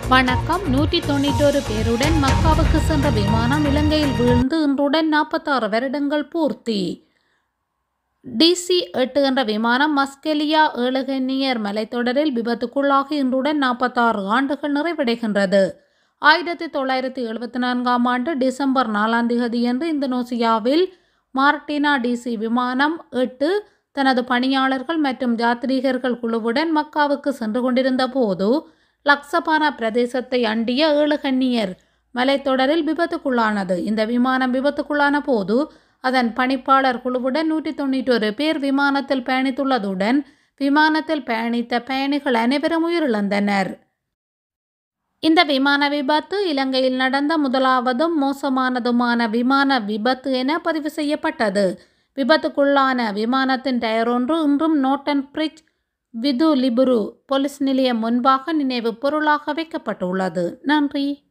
வணக்கம் நூற்றி தொண்ணூற்றோரு பேருடன் மக்காவுக்கு சென்ற விமானம் இலங்கையில் வீழ்ந்து இன்றுடன் நாற்பத்தாறு வருடங்கள் பூர்த்தி டிசி எட்டு என்ற விமானம் மஸ்கெலியா ஏழுகன்னியர் மலைத்தொடரில் விபத்துக்குள்ளாகி இன்றுடன் நாற்பத்தாறு ஆண்டுகள் நிறைவடைகின்றது ஆயிரத்தி தொள்ளாயிரத்தி எழுபத்தி நான்காம் ஆண்டு டிசம்பர் நாலாம் தேதியன்று இந்தோனேசியாவில் மார்டினா டிசி விமானம் எட்டு தனது பணியாளர்கள் மற்றும் யாத்ரீகர்கள் குழுவுடன் மக்காவுக்கு சென்று கொண்டிருந்த போது லக்சபானா பிரதேசத்தை அண்டிய ஏழுகன்னியர் மலைத்தொடரில் விபத்துக்குள்ளானது இந்த விமானம் விபத்துக்குள்ளான போது அதன் பணிப்பாளர் குழுவுடன் நூற்றி தொண்ணூற்றொரு பேர் விமானத்தில் பயணித்துள்ளதுடன் விமானத்தில் பயணித்த பயணிகள் அனைவரும் உயிரிழந்தனர் இந்த விமான விபத்து இலங்கையில் நடந்த முதலாவதும் மோசமானதுமான விமான விபத்து என பதிவு செய்யப்பட்டது விபத்துக்குள்ளான விமானத்தின் டயர் ஒன்று இன்றும் நோட்டன் பிரிட்ஜ் விது லிபுரு போலீஸ் நிலையம் முன்பாக நினைவு பொருளாக வைக்கப்பட்டுள்ளது நன்றி